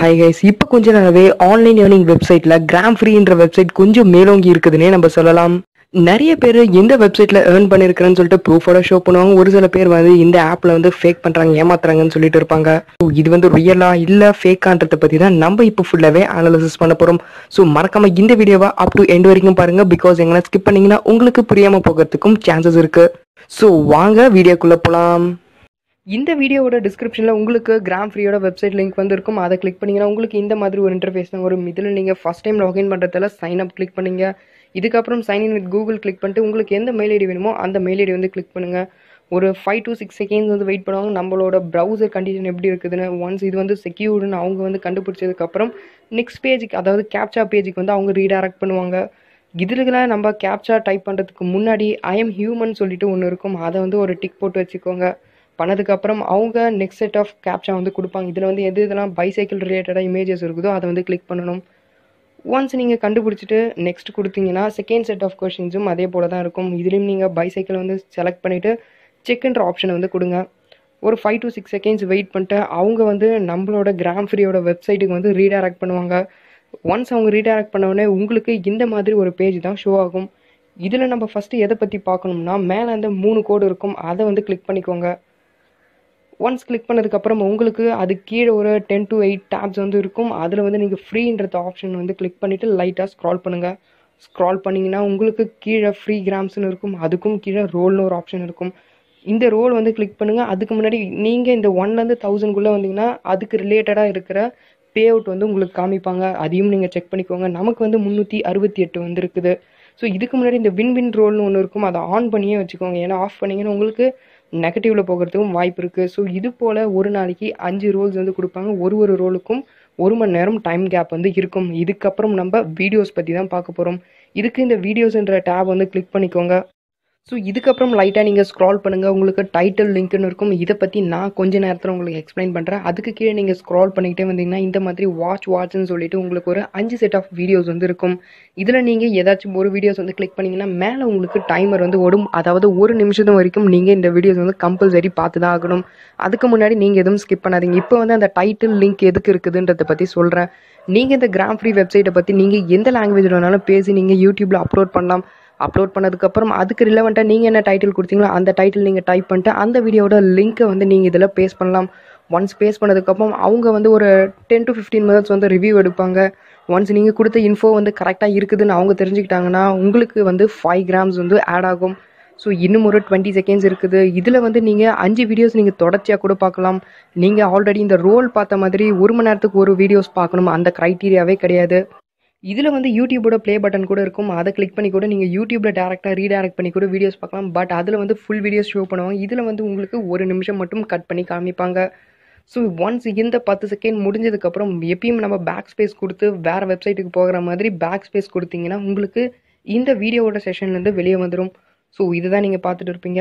hi guys இப்போ கொஞ்ச நாளாவே ஆன்லைன் ஏர்னிங் வெப்சைட்ல கிராம் ஃப்ரீன்ற வெப்சைட் கொஞ்சம் மேலோங்கி இருக்குதுன்னே நம்ம சொல்லலாம் நிறைய பேர் எந்த வெப்சைட்ல ஏர்ன் பண்ணிருக்கிறேன்னு சொல்லிட்டு ப்ரூஃபோட ஷோ பண்ணுவாங்க ஒரு சில பேர் வந்து இந்த ஆப்ல வந்து ஃபேக் பண்றாங்க ஏமாத்துறாங்கன்னு சொல்லிட்டு இருப்பாங்க So, இது வந்து ரியலா இல்ல ஃபேக்கான்றத பத்தி தான் நம்ம இப்போ ஃபுல்லாவே அனாலிசிஸ் பண்ண போறோம் ஸோ மறக்காம இந்த வீடியோவை அப் டு எண்ட் வரைக்கும் பாருங்க பிகாஸ் எங்கன்னா ஸ்கிப் பண்ணீங்கன்னா உங்களுக்கு புரியாம போகிறதுக்கும் சான்சஸ் இருக்கு ஸோ வாங்க வீடியோக்குள்ள போலாம் இந்த வீடியோவோட டிஸ்கிரிப்ஷனில் உங்களுக்கு கிராம் ஃப்ரீயோட வெப்சைட் லிங்க் வந்து இருக்கும் அதை கிளிக் பண்ணீங்கன்னா உங்களுக்கு இந்த மாதிரி ஒரு இன்டர்ஃபேஸ் தான் வரும் இதில் நீங்கள் ஃபஸ்ட் டைம் லாகின் பண்ணுறதால சைன் அப் கிளிக் பண்ணீங்க இதுக்கப்புறம் sign in with Google click பண்ணிட்டு உங்களுக்கு எந்த மெயில் ஐடி வேணுமோ அந்த மெயில் ஐடி வந்து கிளிக் பண்ணுங்கள் ஒரு ஃபைவ் to சிக்ஸ் செகண்ட்ஸ் வந்து வெயிட் பண்ணுவாங்க நம்மளோட ப்ரௌசர் கண்டிஷன் எப்படி இருக்குதுன்னு ஒன்ஸ் இது வந்து செக்யூர்டுன்னு அவங்க வந்து கண்டுபிடிச்சதுக்கப்புறம் நெக்ஸ்ட் பேஜுக்கு அதாவது கேப்சா பேஜுக்கு வந்து அவங்க ரீடைரக்ட் பண்ணுவாங்க இதுல நம்ம கேப்சா டைப் பண்ணுறதுக்கு முன்னாடி ஐ எம் ஹியூமன் சொல்லிட்டு ஒன்று இருக்கும் அதை வந்து ஒரு டிக் போட்டு வச்சுக்கோங்க பண்ணதுக்கப்புறம் அவங்க நெக்ஸ்ட் செட் ஆஃப் கேப்சா வந்து கொடுப்பாங்க இதில் வந்து எது இதெல்லாம் பைசைக்கிள் ரிலேட்டடாக இமேஜஸ் இருக்குதோ அதை வந்து கிளிக் பண்ணணும் ஒன்ஸ் நீங்கள் கண்டுபிடிச்சிட்டு நெக்ஸ்ட் கொடுத்தீங்கன்னா செகண்ட் செட் ஆஃப் கொஷின்ஸும் அதே போல தான் இருக்கும் இதுலேயும் நீங்கள் பைசைக்கிள் வந்து செலக்ட் பண்ணிவிட்டு செக்ன்ற ஆப்ஷனை வந்து கொடுங்க ஒரு five to six seconds wait பண்ணிட்டு அவங்க வந்து நம்மளோட கிராம் ஃப்ரீயோட வெப்சைட்டுக்கு வந்து ரீடைரக்ட் பண்ணுவாங்க ஒன்ஸ் அவங்க ரீடைரக்ட் பண்ண உடனே உங்களுக்கு இந்த மாதிரி ஒரு பேஜ் தான் ஷோ ஆகும் இதில் நம்ம ஃபஸ்ட்டு எதை பற்றி பார்க்கணும்னா மேலே அந்த மூணு கோடு இருக்கும் அதை வந்து கிளிக் பண்ணிக்கோங்க ஒன்ஸ் கிளிக் பண்ணதுக்கப்புறம் உங்களுக்கு அது கீழே ஒரு டென் to எயிட் டேப்ஸ் வந்து இருக்கும் அதில் வந்து நீங்கள் ஃப்ரீன்றது ஆப்ஷன் வந்து கிளிக் பண்ணிவிட்டு லைட்டாக ஸ்க்ரால் பண்ணுங்கள் ஸ்க்ரால் பண்ணிங்கன்னா உங்களுக்கு கீழே ஃப்ரீ கிராம்ஸ்னு இருக்கும் அதுக்கும் கீழே ரோல்னு ஒரு ஆப்ஷன் இருக்கும் இந்த ரோல் வந்து கிளிக் பண்ணுங்கள் அதுக்கு முன்னாடி நீங்கள் இந்த ஒன்லேருந்து தௌசண்ட்குள்ளே வந்தீங்கன்னா அதுக்கு ரிலேட்டடாக இருக்கிற பே அவுட் வந்து உங்களுக்கு காமிப்பாங்க அதையும் நீங்கள் செக் பண்ணிக்கோங்க நமக்கு வந்து முந்நூற்றி அறுபத்தி எட்டு வந்து இருக்குது ஸோ இதுக்கு முன்னாடி இந்த வின் வின் ரோல்னு ஒன்று இருக்கும் அதை ஆன் பண்ணியே வச்சுக்கோங்க ஏன்னா ஆஃப் பண்ணிங்கன்னா உங்களுக்கு நெகட்டிவில் போகிறதுக்கும் வாய்ப்பு இருக்குது ஸோ இது போல் ஒரு நாளைக்கு அஞ்சு ரோல்ஸ் வந்து கொடுப்பாங்க ஒரு ஒரு ரோலுக்கும் ஒரு மணி நேரம் டைம் கேப் வந்து இருக்கும் இதுக்கப்புறம் நம்ம வீடியோஸ் பற்றி தான் பார்க்க போகிறோம் இதுக்கு இந்த வீடியோஸ்ன்ற டேப் வந்து கிளிக் பண்ணிக்கோங்க ஸோ இதுக்கப்புறம் லைட்டாக நீங்கள் ஸ்க்ரால் பண்ணுங்கள் உங்களுக்கு டைட்டில் லிங்க்னு இருக்கும் இதை பற்றி நான் கொஞ்ச நேரத்தில் உங்களுக்கு எக்ஸ்பிளைன் பண்ணுறேன் அதுக்கு கீழே நீங்கள் ஸ்க்ரால் பண்ணிக்கிட்டே வந்தீங்கன்னா இந்த மாதிரி வாட்ச் வாட்ச்னு சொல்லிட்டு உங்களுக்கு ஒரு அஞ்சு செட் ஆஃப் வீடியோஸ் வந்து இருக்கும் இதில் நீங்கள் ஏதாச்சும் ஒரு வீடியோஸ் வந்து கிளிக் பண்ணிங்கன்னா மேலே உங்களுக்கு டைமர் வந்து ஓடும் அதாவது ஒரு நிமிஷம் வரைக்கும் நீங்கள் இந்த வீடியோஸ் வந்து கம்பல்சரி பார்த்து தான் ஆகணும் அதுக்கு முன்னாடி நீங்கள் எதுவும் ஸ்கிப் பண்ணாதீங்க இப்போ வந்து அந்த டைட்டில் லிங்க் எதுக்கு இருக்குதுன்றதை பற்றி சொல்கிறேன் நீங்கள் இந்த கிராம் ஃப்ரீ வெப்சைட்டை பற்றி நீங்கள் எந்த லாங்குவேஜில் வேணாலும் பேசி நீங்கள் யூடியூப்பில் அப்லோட் பண்ணலாம் அப்லோட் பண்ணதுக்கப்புறம் அதுக்கு ரிலவெண்ட்டாக நீங்கள் என்ன டைட்டில் கொடுத்தீங்களோ அந்த டைட்டில் நீங்கள் டைப் பண்ணிட்டு அந்த வீடியோட லிங்க்கை வந்து நீங்கள் இதில் பேஸ்ட் பண்ணலாம் ஒன்ஸ் பேஸ்ட் பண்ணதுக்கப்புறம் அவங்க வந்து ஒரு டென் டு ஃபிஃப்டீன் மினிட்ஸ் வந்து ரிவ்யூ எடுப்பாங்க ஒன்ஸ் நீங்கள் கொடுத்த இன்ஃபோ வந்து கரெக்டாக இருக்குதுன்னு அவங்க தெரிஞ்சுக்கிட்டாங்கன்னா உங்களுக்கு வந்து ஃபைவ் கிராம்ஸ் வந்து ஆட் ஆகும் ஸோ இன்னும் ஒரு டுவெண்ட்டி செகண்ட்ஸ் இருக்குது இதில் வந்து நீங்கள் அஞ்சு வீடியோஸ் நீங்கள் தொடர்ச்சியாக கூட பார்க்கலாம் நீங்கள் ஆல்ரெடி இந்த ரோல் பார்த்த மாதிரி ஒரு மணி நேரத்துக்கு ஒரு வீடியோஸ் பார்க்கணும் அந்த க்ரைட்டீரியாவே கிடையாது இதில் வந்து யூடியூபோட ப்ளே பட்டன் கூட இருக்கும் அதை கிளிக் பண்ணி கூட நீங்கள் யூடியூப்பில் டேரெக்டாக ரீடைரக்ட் பண்ணி கூட வீடியோஸ் பார்க்கலாம் பட் அதில் வந்து ஃபுல் வீடியோஸ் ஷோ பண்ணுவாங்க இதில் வந்து உங்களுக்கு ஒரு நிமிஷம் மட்டும் கட் பண்ணி காமிப்பாங்க ஸோ ஒன்ஸ் இந்த பத்து செகண்ட் முடிஞ்சதுக்கப்புறம் எப்பயும் நம்ம பேக் ஸ்பேஸ் கொடுத்து வேறு வெப்சைட்டுக்கு போகிற மாதிரி பேக் ஸ்பேஸ் கொடுத்தீங்கன்னா உங்களுக்கு இந்த வீடியோவோட செஷன்லேருந்து வெளியே வந்துடும் ஸோ இதுதான் நீங்கள் பார்த்துட்டு இருப்பீங்க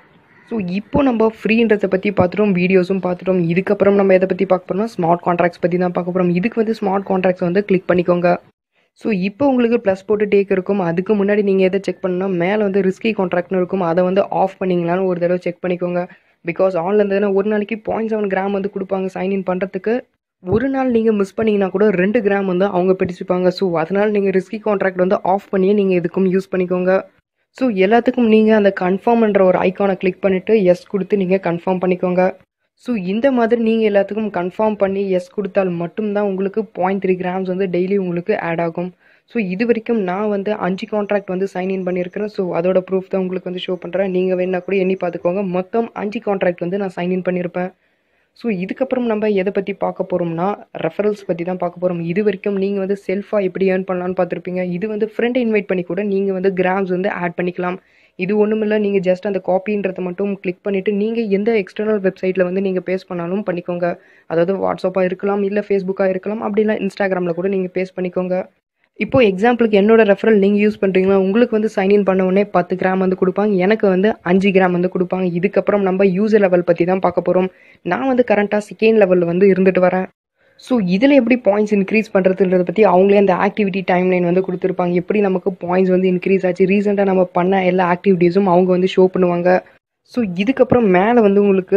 ஸோ இப்போ நம்ம ஃப்ரீன்றதை பற்றி பார்த்துட்டோம் வீடியோஸும் பார்த்துட்டோம் இதுக்கப்புறம் நம்ம எதை பற்றி பார்க்க போகிறோம்னா ஸ்மார்ட் கான்ட்ராக்ட்ஸ் பற்றி தான் பார்க்க போகிறோம் இதுக்கு வந்து ஸ்மார்ட் கான்ட்ராக்ட்ஸ் வந்து கிளிக் பண்ணிக்கோங்க ஸோ இப்போ உங்களுக்கு ப்ளஸ் போட்டு டேக் இருக்கும் அதுக்கு முன்னாடி நீங்கள் எதை செக் பண்ணணும் மேலே வந்து ரிஸ்கி கான்ட்ராக்ட்னு இருக்கும் அதை வந்து ஆஃப் பண்ணிங்களான்னு ஒரு தடவை செக் பண்ணிக்கோங்க பிகாஸ் ஆன்லைன் இருந்ததுன்னா ஒரு நாளைக்கு பாயிண்ட் செவன் கிராம் வந்து கொடுப்பாங்க சைன்இன் பண்ணுறதுக்கு ஒரு நாள் நீங்கள் மிஸ் பண்ணீங்கன்னா கூட ரெண்டு கிராம் வந்து அவங்க பிடிச்சிப்பாங்க ஸோ அதனால் நீங்கள் ரிஸ்கி கான்ட்ராக்ட் வந்து ஆஃப் பண்ணியே நீங்கள் இதுக்கும் யூஸ் பண்ணிக்கோங்க ஸோ எல்லாத்துக்கும் நீங்கள் அந்த கன்ஃபார்ம்ன்ற ஒரு ஐக்கானை கிளிக் பண்ணிவிட்டு எஸ் கொடுத்து நீங்கள் கன்ஃபார்ம் பண்ணிக்கோங்க ஸோ இந்த மாதிரி நீங்கள் எல்லாத்துக்கும் கன்ஃபார்ம் பண்ணி எஸ் கொடுத்தால் மட்டும்தான் உங்களுக்கு பாயிண்ட் த்ரீ கிராம்ஸ் வந்து டெய்லி உங்களுக்கு ஆட் ஆகும் ஸோ இது வரைக்கும் நான் வந்து அஞ்சு கான்ட்ராக்ட் வந்து சைன் இன் பண்ணியிருக்கிறேன் ஸோ அதோட ப்ரூஃப் தான் உங்களுக்கு வந்து ஷோ பண்ணுறேன் நீங்கள் வேணா கூட எண்ணி பார்த்துக்கோங்க மொத்தம் அஞ்சு கான்ட்ராக்ட் வந்து நான் சைன் இன் பண்ணியிருப்பேன் ஸோ இதுக்கப்புறம் நம்ம எதை பற்றி பார்க்க போகிறோம்னா ரெஃபரல்ஸ் பற்றி தான் பார்க்க போகிறோம் இது வரைக்கும் நீங்கள் வந்து செல்ஃபாக எப்படி ஏர்ன் பண்ணலான்னு பார்த்துருப்பீங்க இது வந்து ஃப்ரெண்டை இன்வைட் பண்ணி கூட நீங்கள் வந்து கிராம்ஸ் வந்து ஆட் பண்ணிக்கலாம் இது ஒன்றுமில்ல நீங்கள் ஜஸ்ட் அந்த காப்பின்றதை மட்டும் கிளிக் பண்ணிவிட்டு நீங்கள் எந்த எக்ஸ்டர்னல் வெப்சைட்டில் வந்து நீங்கள் பேஸ் பண்ணாலும் பண்ணிக்கோங்க அதாவது வாட்ஸ்அப்பாக இருக்கலாம் இல்லை ஃபேஸ்புக்காக இருக்கலாம் அப்படி இல்லை இன்ஸ்டாகிராமில் கூட நீங்கள் பேஸ் பண்ணிக்கோங்க இப்போ எக்ஸாம்பிளுக்கு என்னோட ரெஃபரல் நீங்கள் யூஸ் பண்ணுறீங்கன்னா உங்களுக்கு வந்து சைன்இன் பண்ண உடனே பத்து கிராம் வந்து கொடுப்பாங்க எனக்கு வந்து அஞ்சு கிராம் வந்து கொடுப்பாங்க இதுக்கப்புறம் நம்ம யூசர் லெவல் பற்றி தான் பார்க்க போகிறோம் நான் வந்து கரண்ட்டாக செகண்ட் லெவலில் வந்து இருந்துட்டு வரேன் ஸோ இதில் எப்படி பாயிண்ட்ஸ் இன்க்ரீஸ் பண்ணுறதுன்றதை பற்றி அவங்களே அந்த ஆக்டிவிட்டி டைம்லைன் வந்து கொடுத்துருப்பாங்க எப்படி நமக்கு பாயிண்ட்ஸ் வந்து இன்க்ரீஸ் ஆச்சு ரீசெண்டாக நம்ம பண்ண எல்லா ஆக்டிவிட்டீஸும் அவங்க வந்து ஷோ பண்ணுவாங்க ஸோ இதுக்கப்புறம் மேலே வந்து உங்களுக்கு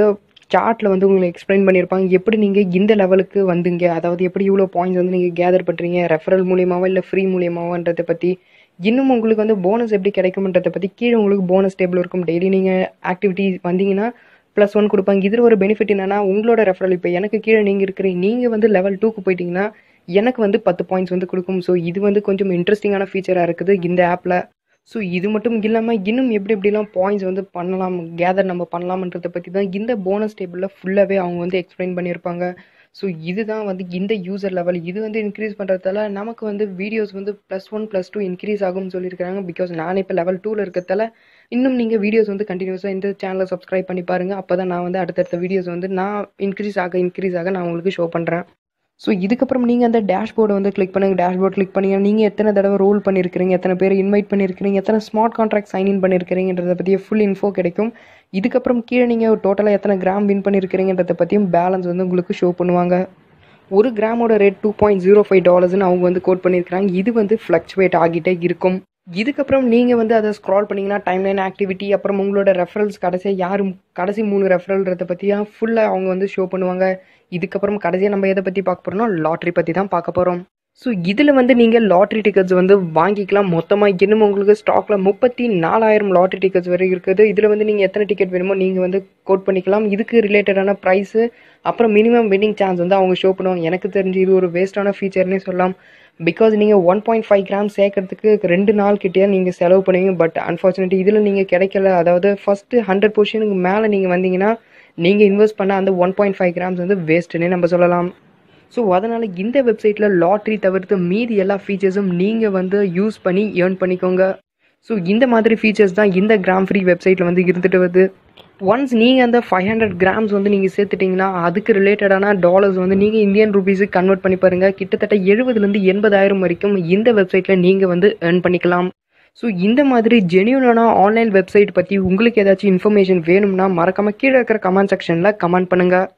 சார்ட்டில் வந்து உங்களுக்கு எக்ஸ்பிளைன் பண்ணியிருப்பாங்க எப்படி நீங்கள் இந்த லெவலுக்கு வந்தீங்க அதாவது எப்படி இவ்வளோ பாயிண்ட்ஸ் வந்து நீங்கள் கேதர் பண்ணுறீங்க ரெஃபரல் மூலியமாவா இல்லை ஃப்ரீ மூலியமாவான்றதை பற்றி இன்னும் உங்களுக்கு வந்து போனஸ் எப்படி கிடைக்கும்ன்றதை பற்றி கீழே உங்களுக்கு போனஸ் டேபிள் இருக்கும் டெய்லி நீங்கள் ஆக்டிவிட்டி வந்தீங்கன்னா ப்ளஸ் ஒன் கொடுப்பாங்க இதில் ஒரு பெனிஃபிட் என்னன்னா உங்களோட ரெஃபரல் இப்போ எனக்கு கீழே நீங்கள் இருக்கிறீங்க நீங்கள் வந்து லெவல் டூக்கு போயிட்டீங்கன்னா எனக்கு வந்து பத்து பாயிண்ட்ஸ் வந்து கொடுக்கும் ஸோ இது வந்து கொஞ்சம் இன்ட்ரெஸ்டிங்கான ஃபீச்சராக இருக்குது இந்த ஆப்பில் ஸோ இது மட்டும் இல்லாமல் இன்னும் எப்படி எப்படிலாம் பாயிண்ட்ஸ் வந்து பண்ணலாம் கேதர் நம்ம பண்ணலாம்ன்றதை பற்றி தான் இந்த போனஸ் டேபிளில் ஃபுல்லாகவே அவங்க வந்து எக்ஸ்பிளைன் பண்ணியிருப்பாங்க ஸோ இதுதான் வந்து இந்த யூசர் லெவல் இது வந்து இன்க்ரீஸ் பண்ணுறதால நமக்கு வந்து வீடியோஸ் வந்து plus one plus two increase ஆகும்னு சொல்லியிருக்காங்க பிகாஸ் நான் இப்போ லெவல் டூவில் இருக்கிறதால இன்னும் நீங்கள் வீடியோஸ் வந்து கண்டினியூஸாக இந்த சேனலை சப்ஸ்கிரைப் பண்ணி பாருங்கள் அப்போ தான் நான் வந்து அடுத்தடுத்த வீடியோஸ் வந்து நான் இன்க்ரீஸ் ஆக இன்க்ரீஸ் ஆக நான் உங்களுக்கு ஷோ பண்ணுறேன் ஸோ இதுக்கப்புறம் நீங்கள் அந்த டேஷ்போர்டை வந்து கிளிக் பண்ணுங்கள் டேஷ்போர்ட் கிளிக் பண்ணி நீங்கள் எத்தனை தடவை ரோல் பண்ணியிருக்கிறீங்க எத்தனை பேர் இன்வைட் பண்ணியிருக்கிறீங்க எத்தனை ஸ்மார்ட் கான்ட்ராக்ட் சைன் இன் பண்ணியிருக்கிறீங்கன்றதை பற்றிய ஃபுல் இன்ஃபோ கிடைக்கும் இதுக்கப்புறம் கீழே நீங்கள் டோட்டலாக எத்தனை கிராம் வின் பண்ணியிருக்கிறீங்கன்றதை பற்றியும் பேலன்ஸ் வந்து உங்களுக்கு ஷோ பண்ணுவாங்க ஒரு கிராமோட rate two point zero five டாலர்ஸ்னு அவங்க வந்து கோட் பண்ணியிருக்கிறாங்க இது வந்து ஃப்ளக்சுவேட் ஆகிட்டே இருக்கும் இதுக்கப்புறம் நீங்கள் வந்து அதை ஸ்க்ரால் பண்ணிங்கன்னா டைம்லைன் ஆக்டிவிட்டி அப்புறம் உங்களோட ரெஃபரல்ஸ் கடைசியாக யார் கடைசி மூணு ரெஃபரல்ன்றதை பற்றியா ஃபுல்லாக அவங்க வந்து ஷோ பண்ணுவாங்க இதுக்கப்புறம் கடைசியாக நம்ம எதை பற்றி பார்க்க போகிறோம்னா லாட்ரி பற்றி தான் பார்க்க போகிறோம் ஸோ இதில் வந்து நீங்கள் லாட்ரி டிக்கெட்ஸ் வந்து வாங்கிக்கலாம் மொத்தமாக இன்னும் உங்களுக்கு ஸ்டாக்கில் முப்பத்தி நாலாயிரம் லாட்ரி டிக்கெட்ஸ் வரை இருக்குது இதில் வந்து நீங்கள் எத்தனை டிக்கெட் வேணுமோ நீங்கள் வந்து கோட் பண்ணிக்கலாம் இதுக்கு ரிலேட்டடான ப்ரைஸு அப்புறம் மினிமம் வின்னிங் சான்ஸ் வந்து அவங்க ஷோ பண்ணுவாங்க எனக்கு தெரிஞ்சு இது ஒரு வேஸ்ட்டான ஃபீச்சர்னே சொல்லலாம் பிகாஸ் நீங்கள் ஒன் பாயிண்ட் ஃபைவ் கிராம் சேர்க்கறதுக்கு ரெண்டு நாள் கிட்டே நீங்கள் செலவு பண்ணுவீங்க பட் அன்ஃபார்ச்சுனேட்லி இதில் நீங்கள் கிடைக்கல அதாவது ஃபஸ்ட்டு ஹண்ட்ரட் பொசிஷனுக்கு மேலே நீங்கள் வந்தீங்கன்னா நீங்கள் இன்வெஸ்ட் பண்ண அந்த ஒன் பாயிண்ட் ஃபைவ் கிராம்ஸ் வந்து வேஸ்ட்டுன்னே நம்ம சொல்லலாம் ஸோ அதனால் இந்த வெப்சைட்டில் லாட்ரி தவிர்த்து மீதி எல்லா ஃபீச்சர்ஸும் நீங்கள் வந்து யூஸ் பண்ணி ஏர்ன் பண்ணிக்கோங்க ஸோ இந்த மாதிரி ஃபீச்சர்ஸ் தான் இந்த கிராம் ஃப்ரீ வெப்சைட்டில் வந்து இருந்துட்டு வருது ஒன்ஸ் நீங்கள் அந்த ஃபைவ் ஹண்ட்ரட் கிராம்ஸ் வந்து நீங்கள் சேர்த்துட்டிங்கன்னா அதுக்கு ரிலேட்டடான டாலர்ஸ் வந்து நீங்கள் இந்தியன் ருபீஸுக்கு கன்வெர்ட் பண்ணி பாருங்கள் கிட்டத்தட்ட எழுபதுலேருந்து எண்பதாயிரம் வரைக்கும் இந்த வெப்சைட்டில் நீங்கள் வந்து ஏர்ன் பண்ணிக்கலாம் ஸோ இந்த மாதிரி ஜென்யூனான ஆன்லைன் வெப்சைட் பற்றி உங்களுக்கு ஏதாச்சும் இன்ஃபர்மேஷன் வேணும்னா மறக்காமல் கீழே இருக்கிற கமெண்ட் செக்ஷனில் கமெண்ட் பண்ணுங்கள்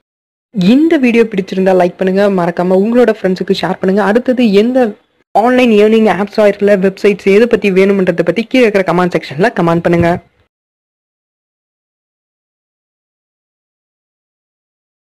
இந்த வீடியோ பிடிச்சிருந்தா லைக் பண்ணுங்க மறக்காம உங்களோட ஃப்ரெண்ட்ஸுக்கு ஷேர் பண்ணுங்க அடுத்தது எந்த ஆன்லைன் ஏர்னிங் ஆப்ஸ் ஆயிருக்கல வெப்சைட்ஸ் எதை பத்தி வேணும்ன்றதை பத்தி கீழே இருக்கிற கமெண்ட் செக்ஷன்ல கமெண்ட் பண்ணுங்க